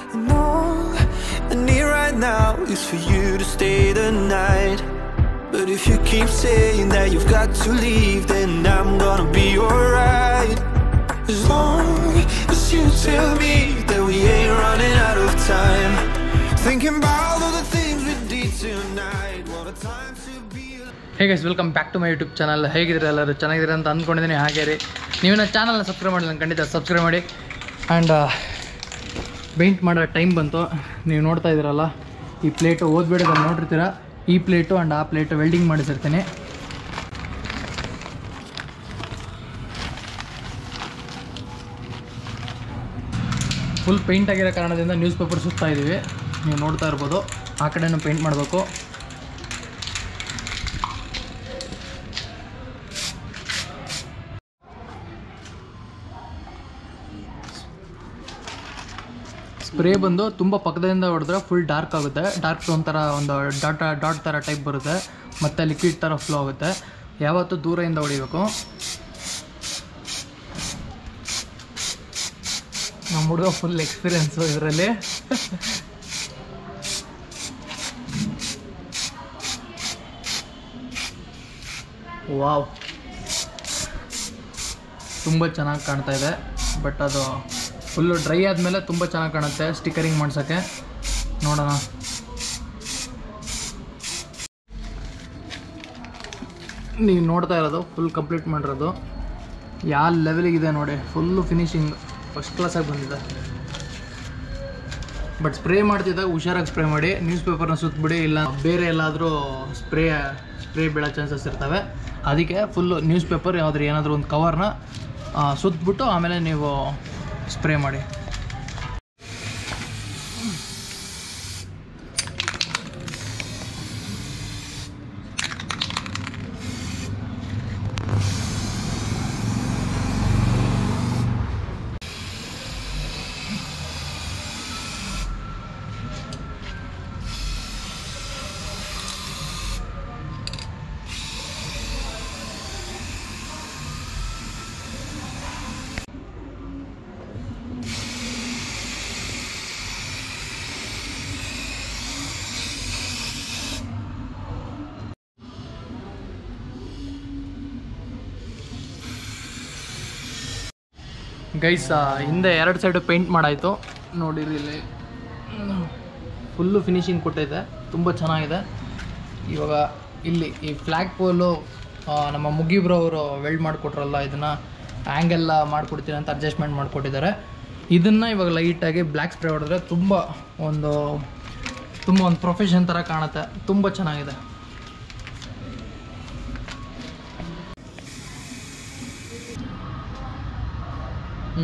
And all I need right now is for you to stay the night. But if you keep saying that you've got to leave, then I'm gonna be alright. As long as you tell me that we ain't running out of time. Thinking about all the things we did tonight. What a time to be alive. Hey guys welcome back to my YouTube channel ಹೇಗಿದ್ದೀರಾ ಎಲ್ಲರೂ ಚೆನ್ನಾಗಿದ್ದೀರಾ ಅಂತ ಅಂದ್ಕೊಂಡಿದ್ದೀನಿ ಹಾಗೆ ರೀ ನೀವು ನನ್ನ ಚಾನಲ್ನ ಸಬ್ಸ್ಕ್ರೈಬ್ ಮಾಡಿಲ್ಲ ಖಂಡಿತ ಸಬ್ಸ್ಕ್ರೈಬ್ ಮಾಡಿ ಆ್ಯಂಡ್ ಪೇಂಟ್ ಮಾಡೋ ಟೈಮ್ ಬಂತು ನೀವು ನೋಡ್ತಾ ಇದ್ದೀರಲ್ಲ ಈ ಪ್ಲೇಟು ಓದ್ಬೇಡದಲ್ಲಿ ನೋಡಿರ್ತೀರ ಈ ಪ್ಲೇಟು ಆ್ಯಂಡ್ ಆ ಪ್ಲೇಟು ವೆಲ್ಡಿಂಗ್ ಮಾಡಿಸಿರ್ತೀನಿ ಫುಲ್ ಪೇಂಟ್ ಆಗಿರೋ ಕಾರಣದಿಂದ ನ್ಯೂಸ್ ಪೇಪರ್ ಸುತ್ತಾ ಇದ್ದೀವಿ ನೀವು ನೋಡ್ತಾ ಇರ್ಬೋದು ಆ ಕಡೆನೂ ಪೇಂಟ್ ಮಾಡಬೇಕು ಸ್ಪ್ರೇ ಬಂದು ತುಂಬ ಪಕ್ಕದಿಂದ ಹೊಡೆದ್ರೆ ಫುಲ್ ಡಾರ್ಕ್ ಆಗುತ್ತೆ ಡಾರ್ಕ್ ಒಂಥರ ಒಂದು ಡಾಟ್ ಡಾಟ್ ಥರ ಟೈಪ್ ಬರುತ್ತೆ ಮತ್ತು ಲಿಕ್ವಿಡ್ ಥರ ಫ್ಲೋ ಆಗುತ್ತೆ ಯಾವತ್ತೂ ದೂರದಿಂದ ಹೊಡಿಬೇಕು ನಮ್ಮ ಹುಡುಗ ಫುಲ್ ಎಕ್ಸ್ಪೀರಿಯನ್ಸು ಇದರಲ್ಲಿ ವಾವ್ ತುಂಬ ಚೆನ್ನಾಗಿ ಕಾಣ್ತಾ ಇದೆ ಬಟ್ ಅದು ಫುಲ್ಲು ಡ್ರೈ ಆದಮೇಲೆ ತುಂಬ ಚೆನ್ನಾಗಿ ಕಾಣುತ್ತೆ ಸ್ಟಿಕರಿಂಗ್ ಮಾಡ್ಸೋಕ್ಕೆ ನೋಡೋಣ ನೀವು ನೋಡ್ತಾ ಇರೋದು ಫುಲ್ ಕಂಪ್ಲೀಟ್ ಮಾಡಿರೋದು ಯಾವ ಲೆವೆಲಿಗಿದೆ ನೋಡಿ ಫುಲ್ಲು ಫಿನಿಶಿಂಗ್ ಫಸ್ಟ್ ಕ್ಲಾಸಾಗಿ ಬಂದಿದೆ ಬಟ್ ಸ್ಪ್ರೇ ಮಾಡ್ತಿದ್ದಾಗ ಹುಷಾರಾಗಿ ಸ್ಪ್ರೇ ಮಾಡಿ ನ್ಯೂಸ್ ಪೇಪರ್ನ ಸುತ್ತಬಿಡಿ ಇಲ್ಲ ಬೇರೆ ಎಲ್ಲಾದರೂ ಸ್ಪ್ರೇ ಸ್ಪ್ರೇ ಬೀಳೋ ಚಾನ್ಸಸ್ ಇರ್ತವೆ ಅದಕ್ಕೆ ಫುಲ್ಲು ನ್ಯೂಸ್ ಪೇಪರ್ ಯಾವುದ್ರ ಏನಾದರೂ ಒಂದು ಕವರ್ನ ಸುತ್ತಬಿಟ್ಟು ಆಮೇಲೆ ನೀವು ಸ್ಪ್ರೇ ಮಾಡಿ ಗೈಸ್ ಹಿಂದೆ ಎರಡು ಸೈಡು ಪೇಂಟ್ ಮಾಡಾಯಿತು ನೋಡಿರಿ ಇಲ್ಲಿ ಫುಲ್ಲು ಫಿನಿಶಿಂಗ್ ಕೊಟ್ಟೈತೆ ತುಂಬ ಚೆನ್ನಾಗಿದೆ ಇವಾಗ ಇಲ್ಲಿ ಈ ಫ್ಲ್ಯಾಗ್ ಪೋಲು ನಮ್ಮ ಮುಗಿಬ್ರು ಅವರು ವೆಲ್ಡ್ ಮಾಡಿಕೊಟ್ರಲ್ಲ ಇದನ್ನು ಆ್ಯಂಗೆಲ್ಲ ಮಾಡಿಕೊಡ್ತೀನಿ ಅಂತ ಅಡ್ಜಸ್ಟ್ಮೆಂಟ್ ಮಾಡಿಕೊಟ್ಟಿದ್ದಾರೆ ಇದನ್ನು ಇವಾಗ ಲೈಟಾಗಿ ಬ್ಲ್ಯಾಕ್ ಸ್ಪ್ರೇ ಹೊಡೆದ್ರೆ ತುಂಬ ಒಂದು ತುಂಬ ಒಂದು ಪ್ರೊಫೆಷನ್ ಥರ ಕಾಣುತ್ತೆ ತುಂಬ ಚೆನ್ನಾಗಿದೆ ಹ್ಞೂ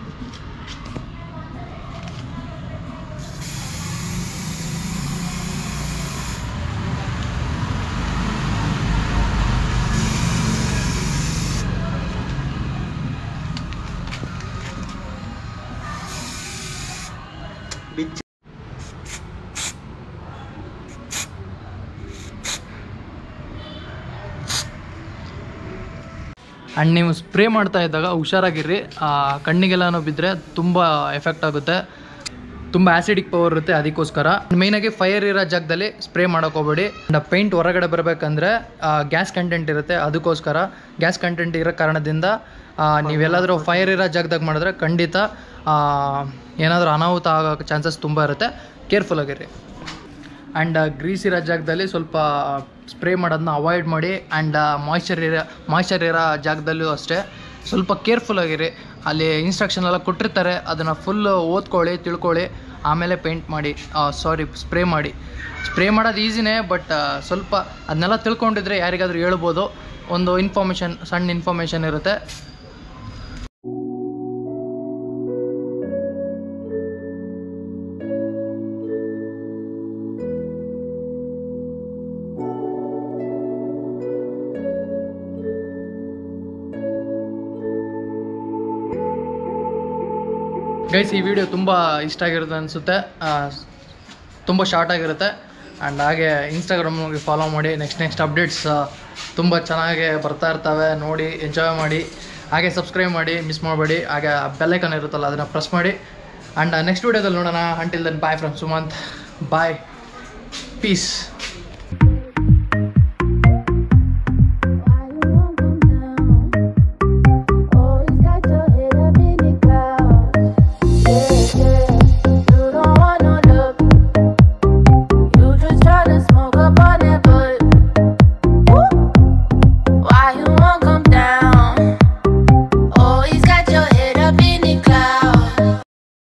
ಆ್ಯಂಡ್ ನೀವು ಸ್ಪ್ರೇ ಮಾಡ್ತಾ ಇದ್ದಾಗ ಹುಷಾರಾಗಿರ್ರಿ ಆ, ಕಣ್ಣಿಗೆಲ್ಲನೂ ಬಿದ್ದರೆ ತುಂಬ ಎಫೆಕ್ಟ್ ಆಗುತ್ತೆ ತುಂಬ ಆ್ಯಸಿಡಿಕ್ ಪವರ್ ಇರುತ್ತೆ ಅದಕ್ಕೋಸ್ಕರ ಮೇಯ್ನಾಗಿ ಫೈರ್ ಇರೋ ಜಾಗದಲ್ಲಿ ಸ್ಪ್ರೇ ಮಾಡೋಕೆ ಹೋಗ್ಬೇಡಿ ಆ್ಯಂಡ್ ಪೇಂಟ್ ಹೊರಗಡೆ ಬರಬೇಕಂದ್ರೆ ಗ್ಯಾಸ್ ಕಂಟೆಂಟ್ ಇರುತ್ತೆ ಅದಕ್ಕೋಸ್ಕರ ಗ್ಯಾಸ್ ಕಂಟೆಂಟ್ ಇರೋ ಕಾರಣದಿಂದ ಆ, ನೀವೆಲ್ಲಾದರೂ ಫೈರ್ ಇರೋ ಜಾಗದಾಗ ಮಾಡಿದ್ರೆ ಖಂಡಿತ ಏನಾದರೂ ಅನಾಹುತ ಆಗೋ ಚಾನ್ಸಸ್ ತುಂಬ ಇರುತ್ತೆ ಕೇರ್ಫುಲ್ ಆಗಿರಿ ಆ್ಯಂಡ್ ಗ್ರೀಸ್ ಇರೋ ಜಾಗದಲ್ಲಿ ಸ್ವಲ್ಪ ಸ್ಪ್ರೇ ಮಾಡೋದನ್ನ ಅವಾಯ್ಡ್ ಮಾಡಿ ಆ್ಯಂಡ್ ಮಾಯ್ಚರ್ ಇರೋ ಮಾಯ್ಚರ್ ಇರೋ ಜಾಗದಲ್ಲೂ ಅಷ್ಟೇ ಸ್ವಲ್ಪ ಕೇರ್ಫುಲ್ ಆಗಿರಿ ಅಲ್ಲಿ ಇನ್ಸ್ಟ್ರಕ್ಷನ್ ಎಲ್ಲ ಕೊಟ್ಟಿರ್ತಾರೆ ಅದನ್ನು ಫುಲ್ ಓದ್ಕೊಳ್ಳಿ ತಿಳ್ಕೊಳ್ಳಿ ಆಮೇಲೆ ಪೇಂಟ್ ಮಾಡಿ ಸಾರಿ ಸ್ಪ್ರೇ ಮಾಡಿ ಸ್ಪ್ರೇ ಮಾಡೋದು ಈಸಿನೇ ಬಟ್ ಸ್ವಲ್ಪ ಅದನ್ನೆಲ್ಲ ತಿಳ್ಕೊಂಡಿದ್ರೆ ಯಾರಿಗಾದ್ರೂ ಹೇಳ್ಬೋದು ಒಂದು ಇನ್ಫಾರ್ಮೇಷನ್ ಸಣ್ಣ ಇನ್ಫಾರ್ಮೇಷನ್ ಇರುತ್ತೆ ಗೈಸ್ ಈ ವಿಡಿಯೋ ತುಂಬ ಇಷ್ಟ ಆಗಿರುತ್ತೆ ಅನಿಸುತ್ತೆ ತುಂಬ ಶಾರ್ಟ್ ಆಗಿರುತ್ತೆ ಆ್ಯಂಡ್ ಹಾಗೆ ಇನ್ಸ್ಟಾಗ್ರಾಮ್ಗೆ ಫಾಲೋ ಮಾಡಿ ನೆಕ್ಸ್ಟ್ ನೆಕ್ಸ್ಟ್ ಅಪ್ಡೇಟ್ಸ್ ತುಂಬ ಚೆನ್ನಾಗಿ ಬರ್ತಾ ಇರ್ತವೆ ನೋಡಿ ಎಂಜಾಯ್ ಮಾಡಿ ಹಾಗೆ ಸಬ್ಸ್ಕ್ರೈಬ್ ಮಾಡಿ ಮಿಸ್ ಮಾಡಬೇಡಿ ಹಾಗೆ ಬೆಲ್ಲೈಕನ್ ಇರುತ್ತಲ್ಲ ಅದನ್ನು ಪ್ರೆಸ್ ಮಾಡಿ ಆ್ಯಂಡ್ ನೆಕ್ಸ್ಟ್ ವೀಡಿಯೋದಲ್ಲಿ ನೋಡೋಣ until then bye from Sumanth bye piece